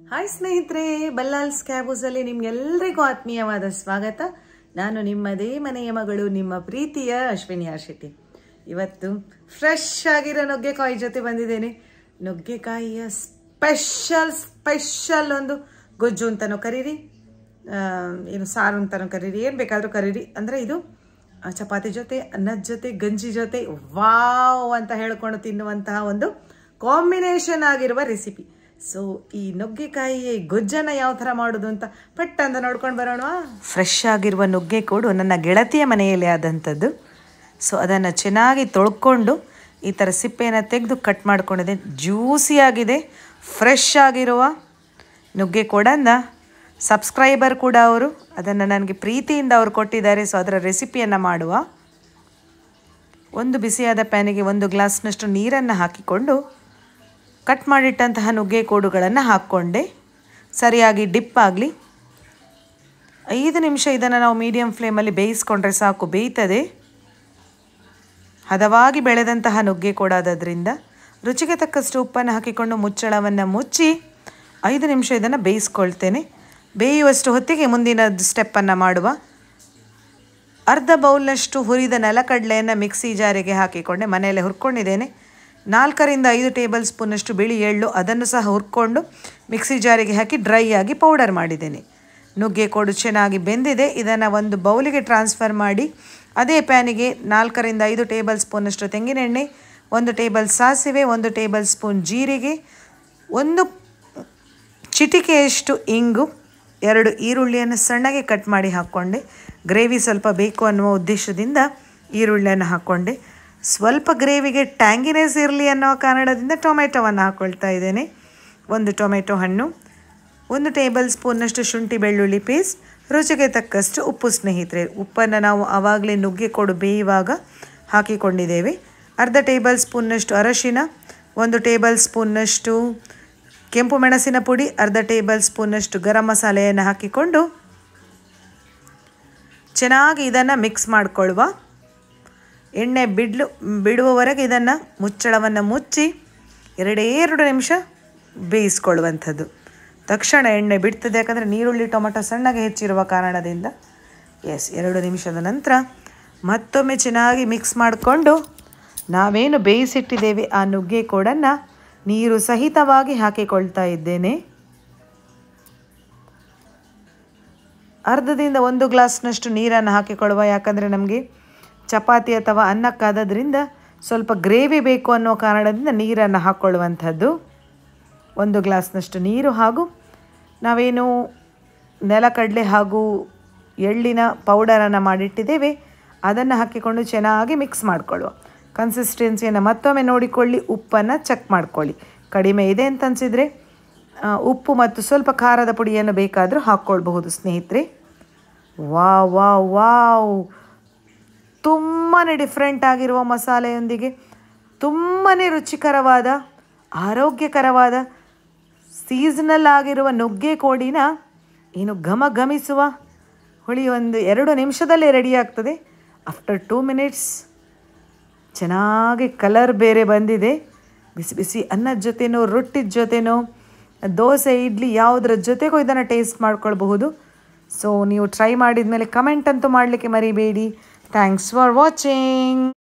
hi ಸ್ನೇಹಿತರೆ ಬಲ್ಲಾಲ್ಸ್ ಕ್ಯಾಬೂಸಲ್ಲಿ ನಿಮ್ಗೆಲ್ರಿಗೂ ಆತ್ಮೀಯವಾದ ಸ್ವಾಗತ ನಾನು ನಿಮ್ಮದೇ ಮನೆಯ ಮಗಳು ನಿಮ್ಮ ಪ್ರೀತಿಯ ಅಶ್ವಿನಿ ಆರ್ ಶೆಟ್ಟಿ ಇವತ್ತು ಫ್ರೆಶ್ ಆಗಿರೋ ನುಗ್ಗೆಕಾಯಿ ಜೊತೆ ಬಂದಿದ್ದೇನೆ ನುಗ್ಗೆಕಾಯಿಯ ಸ್ಪೆಷಲ್ ಸ್ಪೆಷಲ್ ಒಂದು ಗೊಜ್ಜು ಅಂತನೂ ಕರೀರಿ ಆ, ಏನು ಸಾರು ಅಂತನೂ ಕರೀರಿ ಏನು ಬೇಕಾದರೂ ಕರೀರಿ ಅಂದರೆ ಇದು ಆ, ಚಪಾತಿ ಜೊತೆ ಅನ್ನದ ಜೊತೆ ಗಂಜಿ ಜೊತೆ ವಾವ್ ಅಂತ ಹೇಳ್ಕೊಂಡು ತಿನ್ನುವಂತಹ ಒಂದು ಕಾಂಬಿನೇಷನ್ ಆಗಿರುವ ರೆಸಿಪಿ ಸೊ ಈ ನುಗ್ಗೆಕಾಯಿ ಗೊಜ್ಜನ್ನು ಯಾವ ಥರ ಮಾಡೋದು ಅಂತ ಪಟ್ ಅಂತ ನೋಡ್ಕೊಂಡು ಬರೋಣ ಫ್ರೆಶ್ ಆಗಿರುವ ನುಗ್ಗೆಕೋಡು ನನ್ನ ಗೆಳತಿಯ ಮನೆಯಲ್ಲಿ ಆದಂಥದ್ದು ಸೊ ಅದನ್ನು ಚೆನ್ನಾಗಿ ತೊಳ್ಕೊಂಡು ಈ ಥರ ಸಿಪ್ಪೆಯನ್ನು ತೆಗೆದು ಕಟ್ ಮಾಡ್ಕೊಂಡಿದೆ ಜ್ಯೂಸಿಯಾಗಿದೆ ಫ್ರೆಶ್ ಆಗಿರುವ ನುಗ್ಗೆಕೋಡನ್ನು ಸಬ್ಸ್ಕ್ರೈಬರ್ ಕೂಡ ಅವರು ಅದನ್ನು ನನಗೆ ಪ್ರೀತಿಯಿಂದ ಅವರು ಕೊಟ್ಟಿದ್ದಾರೆ ಸೊ ಅದರ ರೆಸಿಪಿಯನ್ನು ಮಾಡುವ ಒಂದು ಬಿಸಿಯಾದ ಪ್ಯಾನಿಗೆ ಒಂದು ಗ್ಲಾಸ್ನಷ್ಟು ನೀರನ್ನು ಹಾಕಿಕೊಂಡು ಕಟ್ ಮಾಡಿಟ್ಟಂತಹ ನುಗ್ಗೆಕೋಡುಗಳನ್ನು ಹಾಕ್ಕೊಂಡೆ ಸರಿಯಾಗಿ ಡಿಪ್ ಆಗಲಿ ಐದು ನಿಮಿಷ ಇದನ್ನು ನಾವು ಮೀಡಿಯಮ್ ಫ್ಲೇಮಲ್ಲಿ ಬೇಯಿಸ್ಕೊಂಡ್ರೆ ಸಾಕು ಬೇಯ್ತದೆ ಹದವಾಗಿ ಬೆಳೆದಂತಹ ನುಗ್ಗೆ ಕೊಡೋದ್ರಿಂದ ರುಚಿಗೆ ತಕ್ಕಷ್ಟು ಉಪ್ಪನ್ನು ಹಾಕಿಕೊಂಡು ಮುಚ್ಚಳವನ್ನು ಮುಚ್ಚಿ ಐದು ನಿಮಿಷ ಇದನ್ನು ಬೇಯಿಸ್ಕೊಳ್ತೇನೆ ಬೇಯುವಷ್ಟು ಹೊತ್ತಿಗೆ ಮುಂದಿನ ಸ್ಟೆಪ್ಪನ್ನು ಮಾಡುವ ಅರ್ಧ ಬೌಲ್ನಷ್ಟು ಹುರಿದ ನೆಲಕಡಲೆಯನ್ನು ಮಿಕ್ಸಿ ಜಾರಿಗೆ ಹಾಕಿಕೊಂಡೆ ಮನೆಯಲ್ಲೇ ಹುರ್ಕೊಂಡಿದ್ದೇನೆ ನಾಲ್ಕರಿಂದ ಐದು ಟೇಬಲ್ ಸ್ಪೂನಷ್ಟು ಬಿಳಿ ಎಳ್ಳು ಅದನ್ನು ಸಹ ಹುರ್ಕೊಂಡು ಮಿಕ್ಸಿ ಜಾರಿಗೆ ಹಾಕಿ ಡ್ರೈ ಆಗಿ ಪೌಡರ್ ಮಾಡಿದ್ದೇನೆ ನುಗ್ಗೆಕೋಡು ಚೆನ್ನಾಗಿ ಬೆಂದಿದೆ ಇದನ್ನು ಒಂದು ಬೌಲಿಗೆ ಟ್ರಾನ್ಸ್ಫರ್ ಮಾಡಿ ಅದೇ ಪ್ಯಾನಿಗೆ ನಾಲ್ಕರಿಂದ ಐದು ಟೇಬಲ್ ಸ್ಪೂನಷ್ಟು ತೆಂಗಿನೆಣ್ಣೆ ಒಂದು ಟೇಬಲ್ ಸಾಸಿವೆ ಒಂದು ಟೇಬಲ್ ಸ್ಪೂನ್ ಜೀರಿಗೆ ಒಂದು ಚಿಟಿಕೆಯಷ್ಟು ಇಂಗು ಎರಡು ಈರುಳ್ಳಿಯನ್ನು ಸಣ್ಣಗೆ ಕಟ್ ಮಾಡಿ ಹಾಕ್ಕೊಂಡೆ ಗ್ರೇವಿ ಸ್ವಲ್ಪ ಬೇಕು ಅನ್ನುವ ಉದ್ದೇಶದಿಂದ ಈರುಳ್ಳಿಯನ್ನು ಹಾಕ್ಕೊಂಡೆ ಸ್ವಲ್ಪ ಗ್ರೇವಿಗೆ ಟ್ಯಾಂಗಿನೆಸ್ ಇರಲಿ ಅನ್ನೋ ಕಾರಣದಿಂದ ಟೊಮೆಟೊವನ್ನು ಹಾಕ್ಕೊಳ್ತಾ ಇದ್ದೇನೆ ಒಂದು ಟೊಮೆಟೊ ಹಣ್ಣು ಒಂದು ಟೇಬಲ್ ಸ್ಪೂನ್ನಷ್ಟು ಶುಂಠಿ ಬೆಳ್ಳುಳ್ಳಿ ಪೇಸ್ಟ್ ರುಚಿಗೆ ತಕ್ಕಷ್ಟು ಉಪ್ಪು ಸ್ನೇಹಿತರೆ ಉಪ್ಪನ್ನು ನಾವು ಆವಾಗಲೇ ನುಗ್ಗೆ ಕೊಡು ಬೇಯುವಾಗ ಹಾಕಿಕೊಂಡಿದ್ದೇವೆ ಅರ್ಧ ಟೇಬಲ್ ಸ್ಪೂನ್ನಷ್ಟು ಅರಶಿನ ಒಂದು ಟೇಬಲ್ ಸ್ಪೂನ್ನಷ್ಟು ಕೆಂಪು ಮೆಣಸಿನ ಪುಡಿ ಅರ್ಧ ಟೇಬಲ್ ಸ್ಪೂನ್ನಷ್ಟು ಗರಂ ಮಸಾಲೆಯನ್ನು ಹಾಕಿಕೊಂಡು ಚೆನ್ನಾಗಿ ಇದನ್ನು ಮಿಕ್ಸ್ ಮಾಡಿಕೊಳ್ಳುವ ಎಣ್ಣೆ ಬಿಡ್ಲು ಬಿಡುವವರೆಗೆ ಇದನ್ನು ಮುಚ್ಚಳವನ್ನು ಮುಚ್ಚಿ ಎರಡೇ ಎರಡು ನಿಮಿಷ ಬೇಯಿಸ್ಕೊಳ್ಳುವಂಥದ್ದು ತಕ್ಷಣ ಎಣ್ಣೆ ಬಿಡ್ತದೆ ಯಾಕಂದರೆ ನೀರುಳ್ಳಿ ಟೊಮೆಟೊ ಸಣ್ಣಗೆ ಹೆಚ್ಚಿರುವ ಕಾರಣದಿಂದ ಎಸ್ ಎರಡು ನಿಮಿಷದ ನಂತರ ಮತ್ತೊಮ್ಮೆ ಚೆನ್ನಾಗಿ ಮಿಕ್ಸ್ ಮಾಡಿಕೊಂಡು ನಾವೇನು ಬೇಯಿಸಿಟ್ಟಿದ್ದೇವೆ ಆ ನುಗ್ಗೆ ಕೋಡನ್ನು ನೀರು ಸಹಿತವಾಗಿ ಹಾಕಿಕೊಳ್ತಾ ಇದ್ದೇನೆ ಅರ್ಧದಿಂದ ಒಂದು ಗ್ಲಾಸ್ನಷ್ಟು ನೀರನ್ನು ಹಾಕಿಕೊಳ್ಳುವ ಯಾಕಂದರೆ ನಮಗೆ ಚಪಾತಿ ಅಥವಾ ಅನ್ನಕ್ಕಾದದ್ರಿಂದ ಸ್ವಲ್ಪ ಗ್ರೇವಿ ಬೇಕು ಅನ್ನೋ ಕಾರಣದಿಂದ ನೀರನ್ನು ಹಾಕ್ಕೊಳ್ಳುವಂಥದ್ದು ಒಂದು ಗ್ಲಾಸ್ನಷ್ಟು ನೀರು ಹಾಗೂ ನಾವೇನು ನೆಲಕಡಲೆ ಹಾಗೂ ಎಳ್ಳಿನ ಪೌಡರನ್ನು ಮಾಡಿಟ್ಟಿದ್ದೇವೆ ಅದನ್ನು ಹಾಕಿಕೊಂಡು ಚೆನ್ನಾಗಿ ಮಿಕ್ಸ್ ಮಾಡಿಕೊಳ್ಳುವ ಕನ್ಸಿಸ್ಟೆನ್ಸಿಯನ್ನು ಮತ್ತೊಮ್ಮೆ ನೋಡಿಕೊಳ್ಳಿ ಉಪ್ಪನ್ನು ಚೆಕ್ ಮಾಡ್ಕೊಳ್ಳಿ ಕಡಿಮೆ ಇದೆ ಅಂತ ಅನಿಸಿದರೆ ಉಪ್ಪು ಮತ್ತು ಸ್ವಲ್ಪ ಖಾರದ ಪುಡಿಯನ್ನು ಬೇಕಾದರೂ ಹಾಕ್ಕೊಳ್ಬಹುದು ಸ್ನೇಹಿತರೆ ವಾವ್ ವಾವ್ ವಾವ್ ತುಂಬಾ ಡಿಫ್ರೆಂಟ್ ಆಗಿರುವ ಮಸಾಲೆಯೊಂದಿಗೆ ತುಂಬಾ ರುಚಿಕರವಾದ ಆರೋಗ್ಯಕರವಾದ ಸೀಸನಲ್ ಆಗಿರುವ ನುಗ್ಗೆ ಕೋಡಿನ ಏನು ಘಮ ಘಮಿಸುವ ಹುಳಿ ಒಂದು ಎರಡು ನಿಮಿಷದಲ್ಲೇ ರೆಡಿ ಆಗ್ತದೆ ಆಫ್ಟರ್ ಟೂ ಮಿನಿಟ್ಸ್ ಚೆನ್ನಾಗಿ ಕಲರ್ ಬೇರೆ ಬಂದಿದೆ ಬಿಸಿ ಬಿಸಿ ಅನ್ನದ ಜೊತೆನೋ ರೊಟ್ಟಿದ ಜೊತೆನೋ ದೋಸೆ ಇಡ್ಲಿ ಯಾವುದರ ಜೊತೆಗೂ ಇದನ್ನು ಟೇಸ್ಟ್ ಮಾಡ್ಕೊಳ್ಬಹುದು ಸೊ ನೀವು ಟ್ರೈ ಮಾಡಿದ ಮೇಲೆ ಕಮೆಂಟ್ ಅಂತೂ ಮಾಡಲಿಕ್ಕೆ ಮರಿಬೇಡಿ ಥ್ಯಾಂಕ್ಸ್ ಫಾರ್ ವಾಚಿಂಗ್